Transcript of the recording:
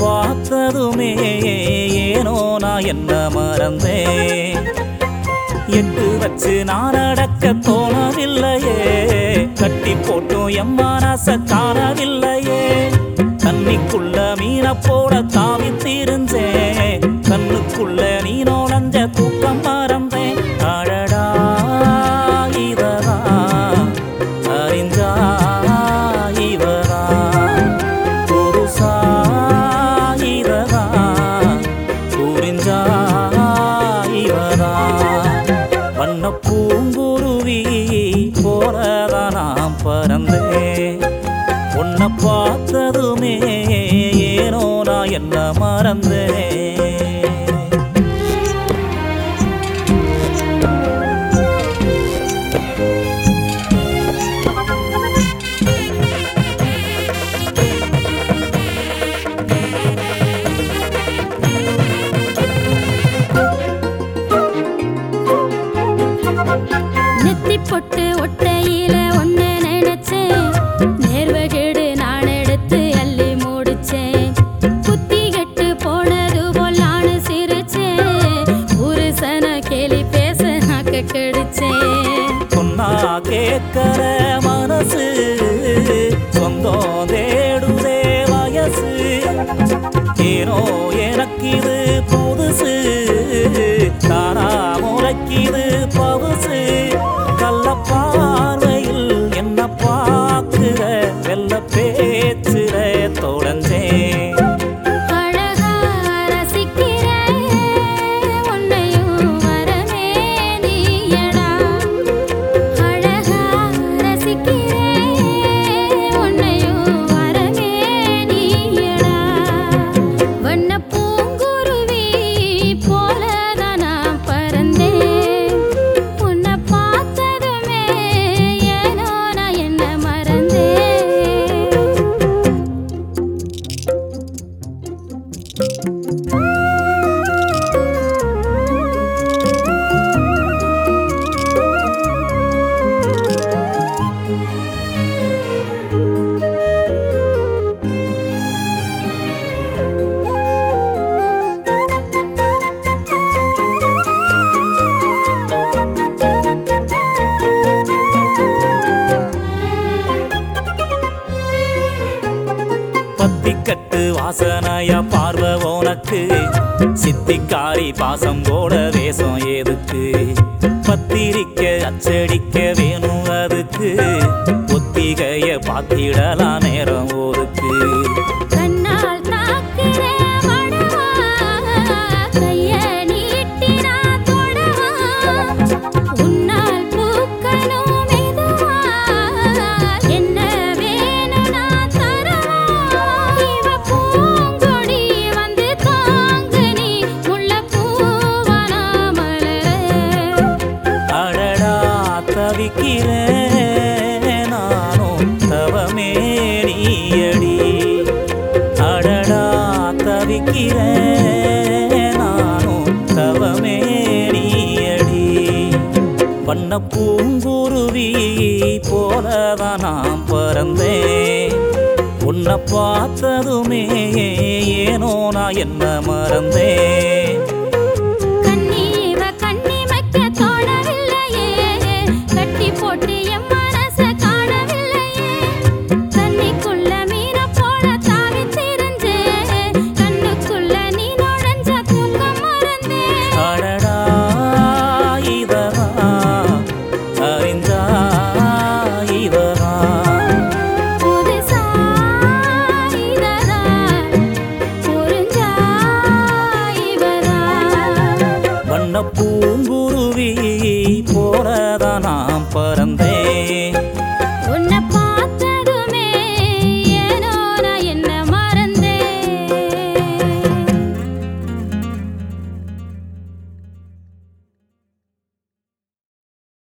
பார்த்ததுமே ஏனோ நான் என்ன மறந்தேன் எட்டு வச்சு நான் நடக்க தோணவில்லையே கட்டி போட்டும் என் மனச காணவில்லையே தண்ணிக்குள்ள மீனை போட தாவி திரிஞ்சேன் கண்ணுக்குள்ள நீ நுழைஞ்ச தூக்கம் மறந்தேன் அழடா இவரா அறிஞ்சா இவரா புருஷா இவரா புரிஞ்சா இவரா வண்ண பூங்குருவி போலதான் நான் பறந்தேன் உன்னை பார்த்ததுமே ஏனோ நான் என்ன மறந்தேன் நெத்தி பொட்டு ஒட்டையில ஒண்ணு நினைச்சேன் நேர்வகேடு நான் எடுத்து அள்ளி முடிச்சேன் புத்தி கெட்டு போனது போல் நானு சிரிச்சேன் புருஷன கேலி பேச நாக்க கடிச்சேன் சொன்னா கேட்கற மனசு சொந்தம் தேடுதே வயசு ஏனோ எனக்கு இது புதுசு தானா முறைக்குது பவுசு கள்ள பார்வையில் என்ன பார்க்கிற வெள்ள பேச்சுல தொலைஞ்சேன் அழகா ரசிக்கிறேன் உன்னையும் வரமே நீயடா அழகா ரசிக்கிறேன் உன்னையும் வரமே நீயடா வண்ண பூங்குருவி போலதான் நான் பறந்தேன் உன்னை பார்த்ததுமே ஏனோ நான் என்ன மறந்தேன் பத்திக்கட்டு வாசனையா பார்வை உனக்கு சித்திக்காரி பாசம் போட வேஷம் எதுக்கு பத்திரிக்க அச்சடிக்க வேணும் அதுக்கு ஒத்திகைய பார்த்திடலாம் நேரம் ஒதுக்கு கண்ணால் தாக்குற மடவா கைய நீட்டி நான் தொடவா உன்னால் பூக்கணும் மெதுவா என்ன வேணும் நான் தரவா இவ பூங்கொடி வந்து தாங்கு நீ முல்லைப்பூவனா மலரே அடடா தவிக்கிறேன் நானும் தவமே நீயடி அடடா தவிக்கிறேன் நானும் தவமே நீயடி வண்ண பூங்குருவி போலதான் நான் பறந்தேன் உன்னை பார்த்ததுமே ஏனோ நான் என்ன மறந்தேன் கண்ணீவ கண்ணிமைக்க தோணவில்லையே கட்டி போட்டு என் மனச காணவில்லையே தண்ணிக்குள்ள மீன போல தாவி திரிஞ்சே கண்ணுக்குள்ள நீ நுழைஞ்ச தூக்கம் மறந்தே அடடா இவரா அறிஞ்சா இவரா புதுசா இதரா புரிஞ்சா இவரா வண்ணப்பூ